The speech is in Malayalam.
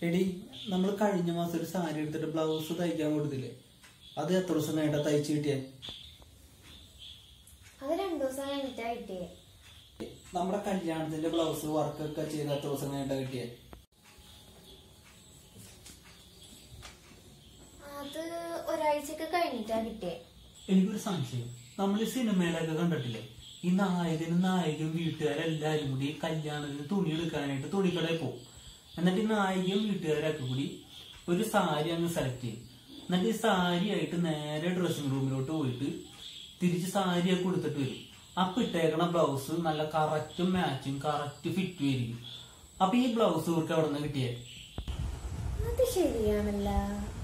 എടി നമ്മൾ കഴിഞ്ഞ മാസം ഒരു സാരി എടുത്തിട്ട് ബ്ലൗസ് തയ്ക്കാൻ കൊടുത്തില്ലേ അത് എത്ര ദിവസം കഴിഞ്ഞാ തയ്ച്ചു കിട്ടിയേ അത് രണ്ടു ദിവസം കഴിഞ്ഞിട്ടാ കിട്ടിയേ നമ്മുടെ കല്യാണത്തിന്റെ ബ്ലൗസ് വർക്കൊക്കെ ചെയ്ത് എത്ര ദിവസം കഴിഞ്ഞിട്ടാ കിട്ടിയേ അത് ഒരാഴ്ചക്ക് കഴിഞ്ഞിട്ടാ കിട്ടിയേ എനിക്കൊരു സംശയം നമ്മൾ ഈ സിനിമയിലൊക്കെ കണ്ടിട്ടില്ലേ ഈ നായകനും നായകനും വീട്ടുകാരെല്ലാരും കൂടി കല്യാണത്തിന് തുണി എടുക്കാനായിട്ട് തുണിക്കടയിൽ പോകും എന്നിട്ട് ഈ നായികയും വീട്ടുകാരൊക്കെ കൂടി ഒരു സാരി അങ്ങ് സെലക്ട് ചെയ്യും എന്നിട്ട് ഈ സാരി ആയിട്ട് നേരെ ഡ്രസ്സിംഗ് റൂമിലോട്ട് പോയിട്ട് തിരിച്ച് സാരിയൊക്കെ കൊടുത്തിട്ട് വരും അപ്പൊ ഇട്ടേക്കണ ബ്ലൗസ് നല്ല കറക്റ്റും മാച്ചും കറക്റ്റ് ഫിറ്റും ആയിരിക്കും അപ്പൊ ഈ ബ്ലൗസ് ഇവർക്ക് എവിടെ നിന്ന് കിട്ടിയേ അത് ശരിയാണല്ലോ